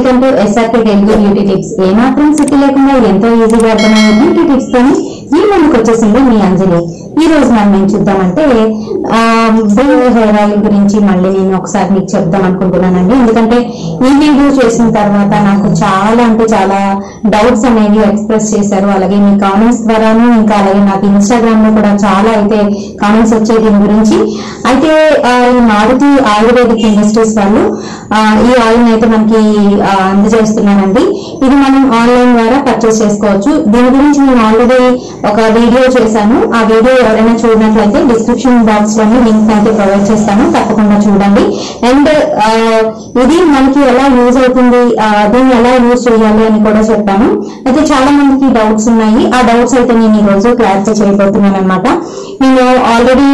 welcome to SRK Telugu beauty tips ఏమాత్రం సిటీ లేకుండా ఎంతో ఈజీగా అర్థమయ్యే బ్యూటీ టిప్స్ తోని ఈ ముందుకు వచ్చేసింది మీ అంజలి ఈ రోజు మనం ఏం చూద్దామంటే బ్రెయిన్ హెయిర్ ఆయిల్ గురించి మళ్ళీ నేను ఒకసారి మీకు చెప్దాం అనుకుంటున్నానండి ఎందుకంటే ఈ వీడియో చేసిన తర్వాత నాకు చాలా అంటే చాలా డౌట్స్ అనేవి ఎక్స్ప్రెస్ చేశారు అలాగే మీ కామెంట్స్ ద్వారాను ఇంకా అలాగే నాకు ఇన్స్టాగ్రామ్ లో కూడా చాలా అయితే కామెంట్స్ వచ్చాయి దీని గురించి అయితే ఆ, ఈ మారుతి ఆయుర్వేదిక్ ఇండస్ట్రీస్ వాళ్ళు ఆ, ఈ ఆయిల్ అయితే మనకి ఆ, అందజేస్తున్నానండి ఇది మనం ఆన్లైన్ ద్వారా పర్చేస్ చేసుకోవచ్చు దీని గురించి నేను ఆల్రెడీ ఒక వీడియో చేశాను ఆ వీడియో ఎవరైనా చూడనట్లయితే డిస్క్రిప్షన్ బాక్స్ లోని లింక్ అయితే ప్రొవైడ్ చేస్తాను తప్పకుండా చూడండి అండ్ ఇది మనకి ఎలా యూజ్ అవుతుంది ఆ, దీన్ని ఎలా యూజ్ చేయాలి అని కూడా చెప్పాను అయితే చాలా మందికి డౌట్స్ ఉన్నాయి ఆ డౌట్స్ అయితే నేను ఈ రోజు క్లారిఫై చేయబోతున్నాను అనమాట నేను ఆల్రెడీ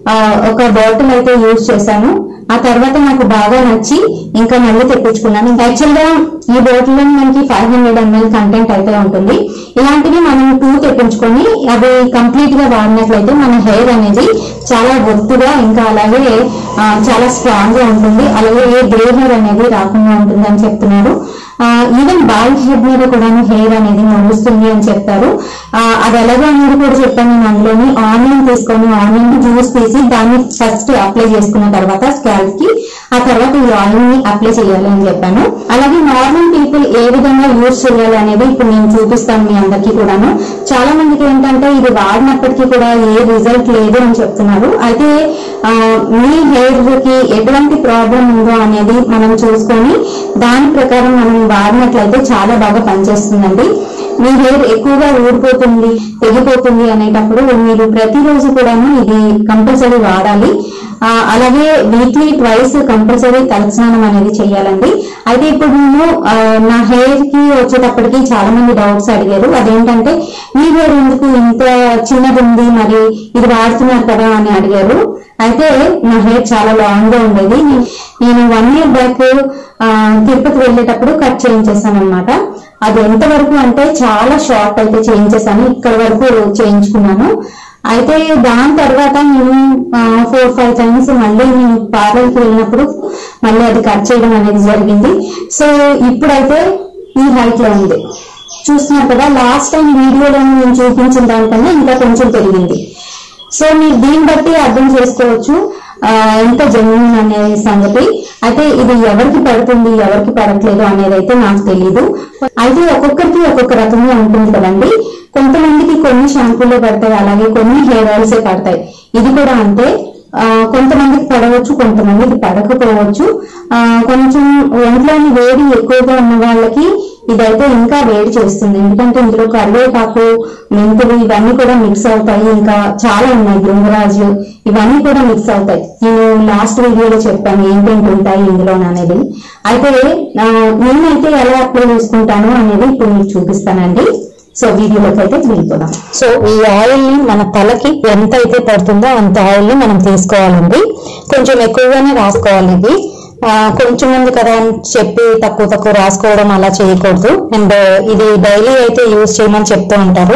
ఒక బాటిల్ అయితే యూజ్ చేశాను ఆ తర్వాత నాకు బాగా నచ్చి ఇంకా మళ్ళీ తెప్పించుకున్నాను యాక్చువల్ గా ఈ బాటిల్ లో మనకి ఫైవ్ హండ్రెడ్ ఎంఎల్ కంటెంట్ అయితే ఉంటుంది ఇలాంటివి మనం టూ తెప్పించుకొని అవి కంప్లీట్ గా వాడినట్లయితే మన హెయిర్ అనేది చాలా ఒత్తుగా ఇంకా అలాగే ఆ, చాలా స్ట్రాంగ్ గా ఉంటుంది అలాగే ఏ గ్రే హెయిర్ అనేది రాకుండా ఉంటుంది అని చెప్తున్నారు ఈవెన్ బాల్ హెడ్ మీద కూడా హెయిర్ అనేది నడుస్తుంది అని చెప్తారు ఆ, అది ఎలాగో అనేది కూడా చెప్పాను నేను అందులోని ఆనియన్ తీసుకొని ఆనియన్ జ్యూస్ తీసి దాన్ని ఫస్ట్ అప్లై చేసుకున్న తర్వాత స్కాల్ప్ కి ఆ తర్వాత ఈ ఆయిల్ ని అప్లై చేయాలి అని చెప్పాను అలాగే నార్మల్ పీపుల్ ఏ విధంగా యూజ్ చేయాలి అనేది ఇప్పుడు నేను చూపిస్తాను మీ అందరికీ కూడాను చాలా మందికి ఏంటంటే ఇది వాడినప్పటికీ కూడా ఏ రిజల్ట్ లేదు అని చెప్తున్నారు అయితే ఆ, మీ హెయిర్ కి ఎటువంటి ప్రాబ్లం ఉందో అనేది మనం చూసుకొని దాని ప్రకారం మనం వాడినట్లయితే చాలా బాగా పనిచేస్తుందండి మీ హెయిర్ ఎక్కువగా ఊడిపోతుంది తెగిపోతుంది అనేటప్పుడు మీరు ప్రతిరోజు కూడాను ఇది కంపల్సరీ వాడాలి ఆ, అలాగే వీక్లీ ట్వైస్ కంపల్సరీ తలస్నానం అనేది చేయాలండి అయితే ఇప్పుడు నేను ఆ, నా హెయిర్ కి వచ్చేటప్పటికి చాలా మంది డౌట్స్ అడిగారు అదేంటంటే మీ హెయిర్ ఎందుకు ఇంత చిన్నది ఉంది మరి ఇది వాడుతున్నారు కదా అని అడిగారు అయితే నా హెయిర్ చాలా లాంగ్ గా ఉండేది నే- నేను వన్ ఇయర్ బ్యాక్ తిరుపతి వెళ్ళేటప్పుడు కట్ చేయించేసాను అనమాట అది ఎంత వరకు అంటే చాలా షార్ట్ అయితే చేయించేసాను ఇక్కడ వరకు చేయించుకున్నాను అయితే దాని తర్వాత నేను ఫోర్ ఫైవ్ టైమ్స్ మళ్ళీ నేను పార్లర్కి వెళ్ళినప్పుడు మళ్ళీ అది కట్ చేయడం అనేది జరిగింది సో ఇప్పుడైతే ఈ హైట్ లో ఉంది చూస్తున్నారు కదా లాస్ట్ టైం వీడియోలో నేను చూపించిన దానికన్నా ఇంకా కొంచెం పెరిగింది సో మీరు దీన్ని బట్టి అర్థం చేసుకోవచ్చు ఆ, ఎంత జెన్యున్ అనే సంగతి అయితే ఇది ఎవరికి పడుతుంది ఎవరికి పడట్లేదు అనేది అయితే నాకు తెలియదు అయితే ఒక్కొక్కరికి ఒక్కొక్క రకంగా ఉంటుంది కదండి కొంతమందికి కొన్ని షాంపూలే పడతాయి అలాగే కొన్ని హెయిర్ ఆయిల్స్ పడతాయి ఇది కూడా అంటే ఆ, కొంతమందికి పడవచ్చు కొంతమందికి పడకపోవచ్చు ఆ, కొంచెం ఒంట్లోని వేడి ఎక్కువగా ఉన్న వాళ్ళకి ఇదైతే ఇంకా వేడి చేస్తుంది ఎందుకంటే ఇందులో కరివేపాకు మెంతులు ఇవన్నీ కూడా మిక్స్ అవుతాయి ఇంకా చాలా ఉన్నాయి బృంగరాజు ఇవన్నీ కూడా మిక్స్ అవుతాయి నేను లాస్ట్ వీడియోలో చెప్పాను ఏంటేంటి ఉంటాయి ఇందులో అనేది అయితే ఆ, నేనైతే ఎలా అప్లై చేసుకుంటాను అనేది ఇప్పుడు మీకు చూపిస్తానండి సో వీడియోలోకి అయితే వెళ్ళిపోదాం సో ఈ ఆయిల్ ని మన తలకి ఎంత అయితే పడుతుందో అంత ఆయిల్ ని మనం తీసుకోవాలండి కొంచెం ఎక్కువగానే రాసుకోవాలి ఇది ఆ, కొంచెం ఉంది కదా అని చెప్పి తక్కువ తక్కువ రాసుకోవడం అలా చేయకూడదు అండ్ ఇది డైలీ అయితే యూజ్ చేయమని చెప్తూ ఉంటారు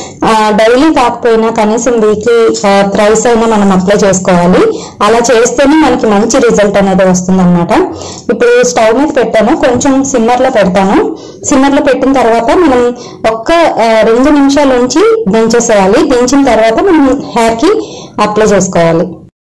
డైలీ కాకపోయినా కనీసం వీక్లీ థ్రైస్ అయినా మనం అప్లై చేసుకోవాలి అలా చేస్తేనే మనకి మంచి రిజల్ట్ అనేది వస్తుంది ఇప్పుడు స్టవ్ మీద పెట్టాను కొంచెం సిమ్మర్ లో పెడతాను సిమ్మర్ లో పెట్టిన తర్వాత మనం ఒక్క ఆ, రెండు నిమిషాల నుంచి దించేసేయాలి దించిన తర్వాత మనం హెయిర్ కి అప్లై చేసుకోవాలి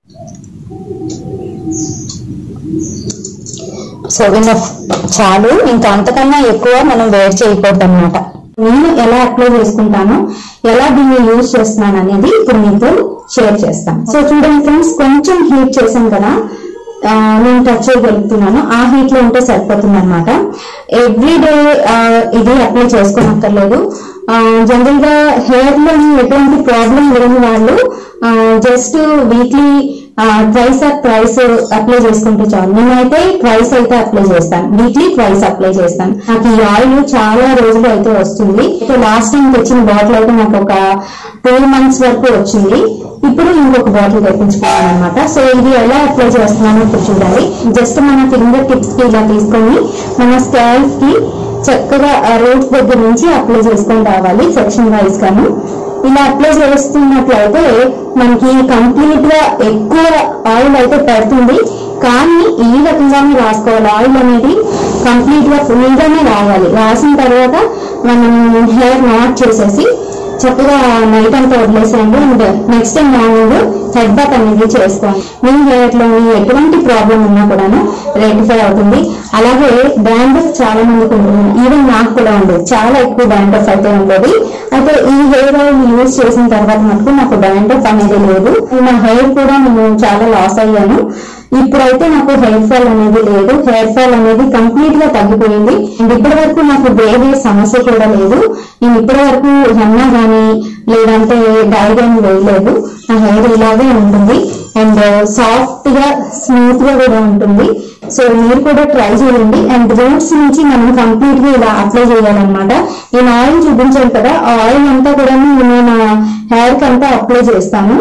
సో ఇనఫ్ చాలు ఇంకా అంతకన్నా ఎక్కువ మనం వేడి చేయకూడదు అనమాట నేను ఎలా అప్లై చేసుకుంటాను ఎలా దీన్ని యూజ్ చేస్తున్నాను అనేది ఇప్పుడు మీతో షేర్ చేస్తాను సో చూడండి ఫ్రెండ్స్ కొంచెం హీట్ చేశాను కదా ఆ, నేను టచ్ చేయగలుగుతున్నాను ఆ హీట్ లో ఉంటే సరిపోతుంది అనమాట ఎవ్రీ డే ఇది అప్లై చేసుకోనక్కర్లేదు జనరల్ గా హెయిర్ లో ఎటువంటి ప్రాబ్లం లేని వాళ్ళు just weekly twice or twice apply చేసుకుంటే చాలు నేనైతే ట్వైస్ అయితే అప్లై చేస్తాను వీక్లీ ట్వైస్ అప్లై చేస్తాను నాకు ఈ ఆయిల్ చాలా రోజులు అయితే వస్తుంది అయితే లాస్ట్ టైం తెచ్చిన బాటిల్ అయితే నాకు ఒక టూ మంత్స్ వరకు వచ్చింది ఇప్పుడు ఇంకొక బాటిల్ తెప్పించుకున్నాను అనమాట సో ఇది ఎలా అప్లై చేస్తున్నానో ఇప్పుడు చూడాలి జస్ట్ మన ఫింగర్ టిప్స్ కి ఇలా తీసుకొని మన స్కాల్ప్ కి చక్కగా రూట్స్ దగ్గర నుంచి అప్లై చేసుకొని రావాలి సెక్షన్ వైజ్ గాను ఇలా అప్లై చేస్తున్నట్లయితే మనకి కంప్లీట్ గా ఎక్కువ ఆయిల్ అయితే పడుతుంది కానీ ఈ రకంగానే రాసుకోవాలి ఆయిల్ అనేది కంప్లీట్ గా ఫుల్ గానే రావాలి రాసిన తర్వాత మనం హెయిర్ నాట్ చేసేసి చక్కగా నైట్ అంతా వదిలేసేయండి and next time morning head bath అనేది చేసుకోండి మీ హెయిర్ లో ఎటువంటి ప్రాబ్లం ఉన్నా కూడాను రెక్టిఫై అవుతుంది అలాగే డాండ్రఫ్ చాలా మందికి ఉంటుంది ఈవెన్ నాకు కూడా ఉండేది చాలా ఎక్కువ డాండ్రఫ్ అయితే ఉండేది అయితే ఈ హెయిర్ ఆయిల్ యూజ్ చేసిన తర్వాత మటుకు నాకు డాండ్రఫ్ అనేది లేదు నా హెయిర్ కూడా నేను చాలా లాస్ అయ్యాను ఇప్పుడైతే నాకు హెయిర్ ఫాల్ అనేది లేదు హెయిర్ ఫాల్ అనేది కంప్లీట్ గా తగ్గిపోయింది అండ్ ఇప్పటి వరకు నాకు వేరే సమస్య కూడా లేదు నేను ఇప్పటి వరకు హెన్నా గానీ లేదంటే డై గానీ వేయలేదు నా హెయిర్ ఇలాగే ఉంటుంది అండ్ సాఫ్ట్ గా స్మూత్ గా కూడా ఉంటుంది సో మీరు కూడా ట్రై చేయండి అండ్ రూట్స్ నుంచి మనం కంప్లీట్ గా ఇలా అప్లై చేయాలన్నమాట నేను ఆయిల్ చూపించాను కదా ఆ ఆయిల్ అంతా కూడా నేను నా హెయిర్ కి అంతా అప్లై చేస్తాను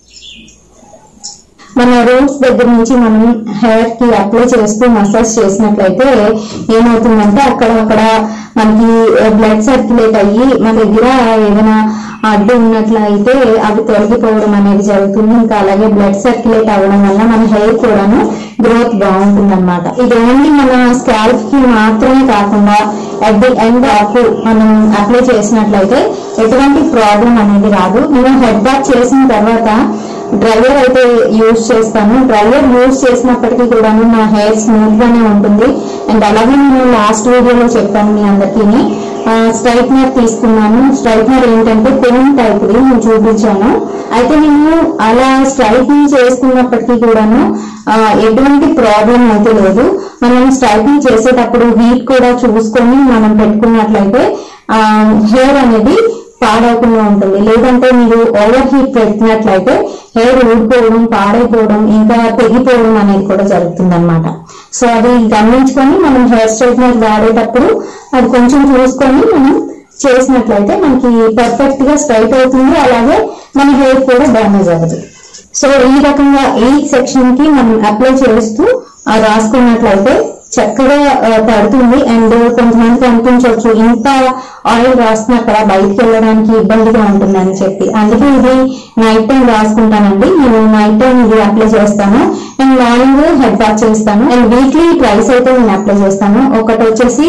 మన రూట్స్ దగ్గర నుంచి మనం హెయిర్ కి అప్లై చేస్తూ మసాజ్ చేసినట్లయితే ఏమవుతుందంటే అక్కడ అక్కడ మనకి బ్లడ్ సర్క్యులేట్ అయ్యి మన దగ్గర ఏదైనా అడ్డు ఉన్నట్లయితే అవి తొలగిపోవడం అనేది జరుగుతుంది ఇంకా అలాగే బ్లడ్ సర్క్యులేట్ అవ్వడం వల్ల మన హెయిర్ కూడాను గ్రోత్ బాగుంటుంది అనమాట ఇది ఓన్లీ మన స్కాల్ప్ కి మాత్రమే కాకుండా అట్ ది ఎండ్ ఆఫ్ మనం అప్లై చేసినట్లయితే ఎటువంటి ప్రాబ్లం అనేది రాదు నేను హెడ్ బాత్ చేసిన తర్వాత డ్రైయర్ అయితే యూజ్ చేస్తాను డ్రైయర్ యూజ్ చేసినప్పటికీ కూడాను నా హెయిర్ స్మూత్ గానే ఉంటుంది అండ్ అలాగే నేను లాస్ట్ వీడియోలో చెప్పాను మీ అందరికీ స్ట్రైట్నర్ తీసుకున్నాను స్ట్రైట్నర్ ఏంటంటే పెన్ టైప్ ది నేను చూపించాను అయితే నేను అలా స్ట్రైట్నింగ్ చేసుకున్నప్పటికీ కూడాను ఆ, ఎటువంటి ప్రాబ్లం అయితే లేదు మనం స్ట్రైట్నింగ్ చేసేటప్పుడు హీట్ కూడా చూసుకొని మనం పెట్టుకున్నట్లయితే హెయిర్ అనేది పాడవకుండా ఉంటుంది లేదంటే మీరు ఓవర్ హీట్ పెట్టినట్లయితే హెయిర్ ఊడిపోవడం పాడైపోవడం ఇంకా తెగిపోవడం అనేది కూడా జరుగుతుంది అనమాట సో అది గమనించుకొని మనం హెయిర్ స్ట్రైట్నర్ వాడేటప్పుడు అది కొంచెం చూసుకొని మనం చేసినట్లయితే మనకి పర్ఫెక్ట్ గా స్ట్రైట్ అవుతుంది అలాగే మన హెయిర్ కూడా డ్యామేజ్ అవ్వదు సో ఈ రకంగా ఈ సెక్షన్ కి మనం అప్లై చేస్తూ ఆ రాసుకున్నట్లయితే చక్కగా ఆ, పడుతుంది అండ్ కొంతమందికి అనిపించవచ్చు ఇంత ఆయిల్ రాస్తున్నా కదా బయటకు వెళ్ళడానికి ఇబ్బందిగా ఉంటుందని చెప్పి అందుకే ఇది నైట్ టైం రాసుకుంటానండి నేను నైట్ టైం ఇది అప్లై చేస్తాను అండ్ మార్నింగ్ హెడ్ బాత్ చేస్తాను అండ్ వీక్లీ ట్వైస్ అయితే నేను అప్లై చేస్తాను ఒకటి వచ్చేసి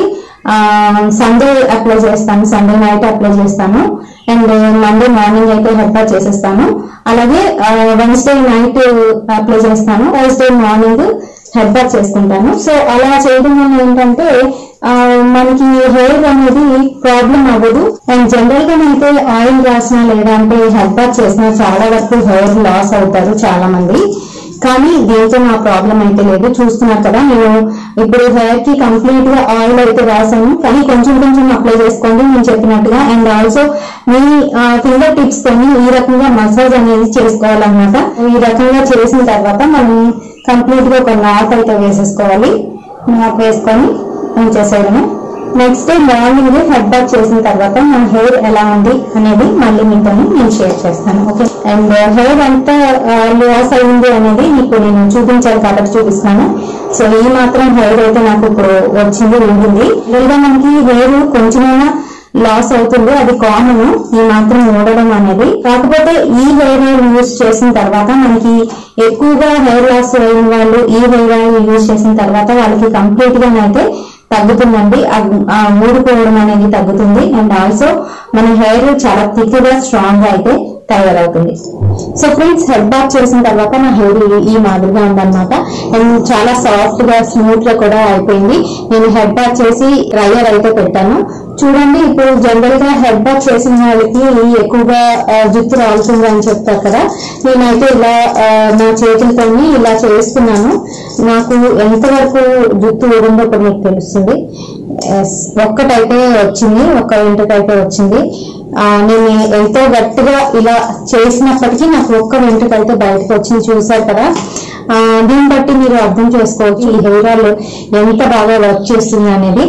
సండే అప్లై చేస్తాను సండే నైట్ అప్లై చేస్తాను అండ్ మండే మార్నింగ్ అయితే హెడ్ బాత్ చేసేస్తాను అలాగే వెన్స్డే నైట్ అప్లై చేస్తాను థర్స్డే మార్నింగ్ హెడ్ బాత్ చేసుకుంటాను సో అలా చేయడం వల్ల ఏంటంటే ఆ, మనకి హెయిర్ అనేది ప్రాబ్లం అవ్వదు అండ్ జనరల్ గా అయితే ఆయిల్ రాసినా లేదా అంటే హెడ్ బాత్ చేసినా చాలా వరకు హెయిర్ లాస్ అవుతారు చాలా మంది కానీ దీంతో నా ప్రాబ్లం అయితే లేదు చూస్తున్నారు కదా నేను ఇప్పుడు హెయిర్ కి కంప్లీట్ గా ఆయిల్ అయితే రాసాను కానీ కొంచెం కొంచెం అప్లై చేసుకోండి నేను చెప్పినట్టుగా అండ్ ఆల్సో మీ ఫింగర్ టిప్స్ తోని ఈ రకంగా మసాజ్ అనేది చేసుకోవాలన్నమాట ఈ రకంగా చేసిన తర్వాత మనం కంప్లీట్ గా ఒక నాట్ అయితే వేసేసుకోవాలి నాట్ వేసుకొని ఉంచేసేయడమే next day morning head bath చేసిన తర్వాత నా హెయిర్ ఎలా ఉంది అనేది మళ్ళీ మీతో నేను షేర్ చేస్తాను ఓకే అండ్ హెయిర్ అంతా లాస్ అయింది అనేది మీకు నేను చూపించాను కాబట్టి చూపిస్తున్నాను సో ఈ మాత్రం హెయిర్ అయితే నాకు ఇప్పుడు వచ్చింది ఉండింది లేదా మనకి హెయిర్ కొంచెమైనా లాస్ అవుతుంది అది కామన్ ఈ మాత్రం ఊడడం అనేది కాకపోతే ఈ హెయిర్ ఆయిల్ యూజ్ చేసిన తర్వాత మనకి ఎక్కువగా హెయిర్ లాస్ అయిన వాళ్ళు ఈ హెయిర్ ఆయిల్ యూజ్ చేసిన తర్వాత వాళ్ళకి కంప్లీట్ గా అయితే తగ్గుతుందండి ఆ- ఆ ఊడిపోవడం అనేది తగ్గుతుంది అండ్ ఆల్సో మన హెయిర్ చాలా థిక్ గా స్ట్రాంగ్ గా అయితే తయారవుతుంది సో ఫ్రెండ్స్ హెడ్ బాత్ చేసిన తర్వాత నా హెయిర్ ఈ మాదిరిగా ఉందన్నమాట అండ్ చాలా సాఫ్ట్ గా స్మూత్ గా కూడా అయిపోయింది నేను హెడ్ బాత్ చేసి డ్రైయర్ అయితే పెట్టాను చూడండి ఇప్పుడు జనరల్ గా హెడ్ బాత్ చేసిన వాళ్ళకి ఎక్కువగా ఆ, జుట్టు రాలుతుంది అని చెప్తారు కదా నేనైతే ఇలా ఆ, నా చేతులతోని ఇలా చేస్తున్నాను నాకు ఎంతవరకు జుట్టు ఊడిందో ఇప్పుడు మీకు తెలుస్తుంది Yes, ఒక్కటైతే వచ్చింది ఒక్క వెంట్రుకైతే వచ్చింది ఆ, నేను ఎంతో గట్టిగా ఇలా చేసినప్పటికీ నాకు ఒక్క వెంట్రుకైతే బయటకు వచ్చింది చూసారు కదా ఆ, దీన్ని బట్టి మీరు అర్థం చేసుకోవచ్చు ఈ హెయిర్ ఆయిల్ ఎంత బాగా వర్క్ చేస్తుంది అనేది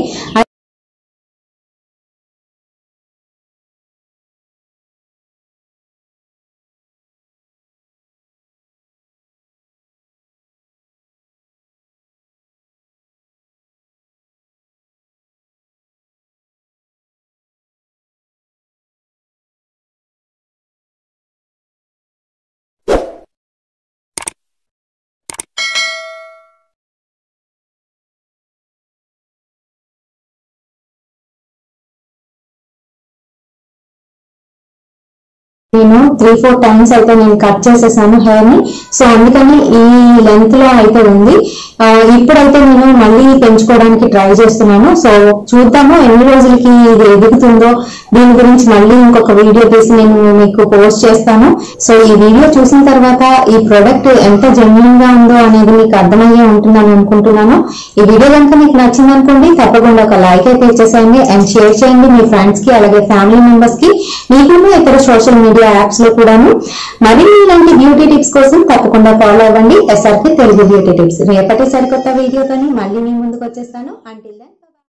నేను త్రీ ఫోర్ టైమ్స్ అయితే నేను కట్ చేసేసాను హెయిర్ ని సో అందుకని ఈ లెంత్ లో అయితే ఉంది ఆ, ఇప్పుడైతే నేను మళ్ళీ పెంచుకోవడానికి ట్రై చేస్తున్నాను సో చూద్దాము ఎన్ని రోజులకి ఇది ఎదుగుతుందో దీని గురించి మళ్ళీ ఇంకొక వీడియో తీసి నేను మీకు పోస్ట్ చేస్తాను సో ఈ వీడియో చూసిన తర్వాత ఈ ప్రోడక్ట్ ఎంత జెన్యున్ గా ఉందో అనేది మీకు అర్థమయ్యే ఉంటుందని అనుకుంటున్నాను ఈ వీడియో కనుక మీకు నచ్చింది అనుకోండి తప్పకుండా ఒక లైక్ అయితే ఇచ్చేసేయండి అండ్ షేర్ చేయండి మీ ఫ్రెండ్స్ కి అలాగే ఫ్యామిలీ మెంబర్స్ కి మీకున్న ఇతర సోషల్ మీడియా యాప్స్ లో కూడాను మరిన్ని ఇలాంటి బ్యూటీ టిప్స్ కోసం తప్పకుండా ఫాలో అవ్వండి ఎస్ఆర్కి తెలుగు బ్యూటీ టిప్స్ రేపటి సరికొత్త వీడియోతోని మళ్ళీ మీ ముందుకు వచ్చేస్తాను అంటిల్